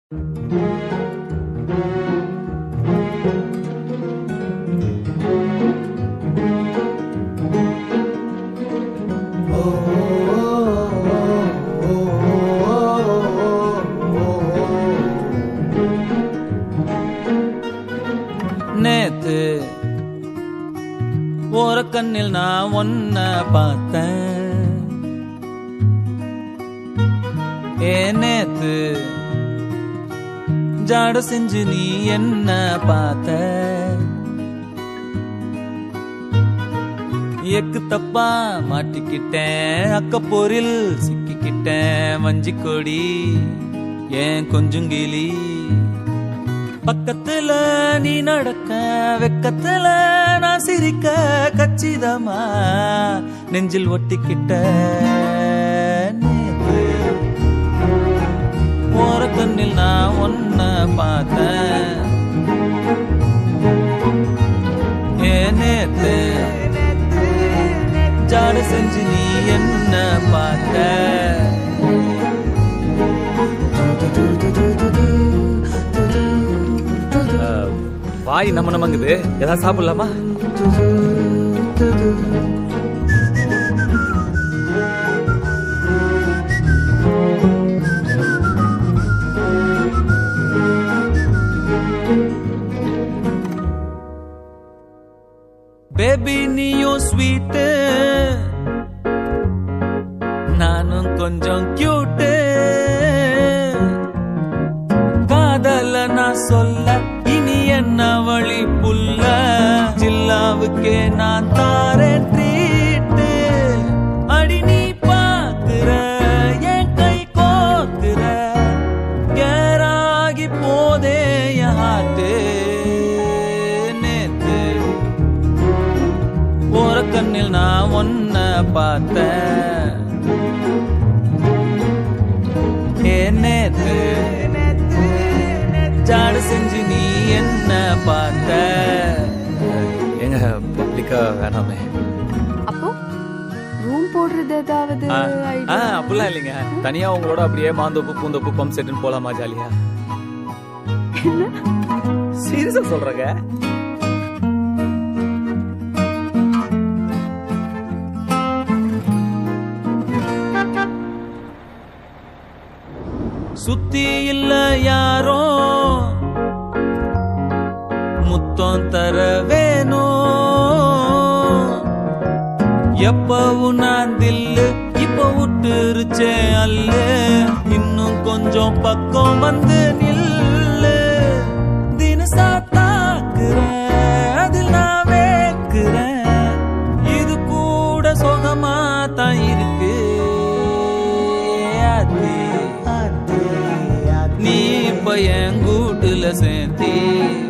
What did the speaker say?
நேத்து ஓர கண்ணில் நான் ஒன்ன பார்த்தேன் ஏ நேத்து ஜாட செஞ்சு நீ என்ன பார்த்த எக்கு தப்பா மாட்டிக்கிட்டேன் அக்கப்போரில் சிக்கிக்கிட்டேன் வஞ்சி கொடி ஏன் கொஞ்சுங்கிளி பக்கத்துல நீ நடக்க வெக்கத்துல நான் சிரிக்க கச்சிதமா நெஞ்சில் ஒட்டிக்கிட்ட நேத்து ஓர கண்ணில் நான் ஒன்ன பார்த்தேன் ஏ நேத்து ஜாட செஞ்சு நீ என்ன பார்த்த அஹ், வாய் நம்ம நமங்குது ஏதாவது சாப்பிடலாமா பேபி நீயும் ஸ்வீட்டு நானும் கொஞ்சம் கியூட்டு காதல நான் சொல்ல இனி என்ன வழி புல்ல ஜில்லாவுக்கே நான் தாரேன் ட்ரீட்டு அடி நீ பாக்குற என் கை கோக்குற கேராகி போதே என் ஹார்ட்டு நேத்து ஓர கண்ணில் நான் ஒன்ன பார்த்தேன் ஏ நேத்து ஜாடு செஞ்சு நீ என்ன பார்த்த எங்க பப்ளிக்கா வேணாமே அப்போ ரூம் போடுறது ஏதாவது ஆ, idea? ஆ, அப்படிலாம் இல்லைங்க தனியா உங்களோட அப்படியே மாந்தோப்பு பூந்தோப்பு பம்ப் செட்டுன்னு போலாமா ஜாலியா சீரியஸா சொல்றேங்க சுத்தி இல்ல யாரோ முத்தம் தர வேணும் எப்பவும் நான் தில்லு இப்ப விட்டுருச்சே அல்ல இன்னும் கொஞ்சம் பக்கம் வந்து நில்லு தினசா தாக்குறேன் அதில் நான் வேக்குறேன் இது கூட சுகமா தான் இருக்கு ஆத்தி, ஆத்தி, ஆத்தி. நீ இப்ப என் கூட்டுல சேர்த்தி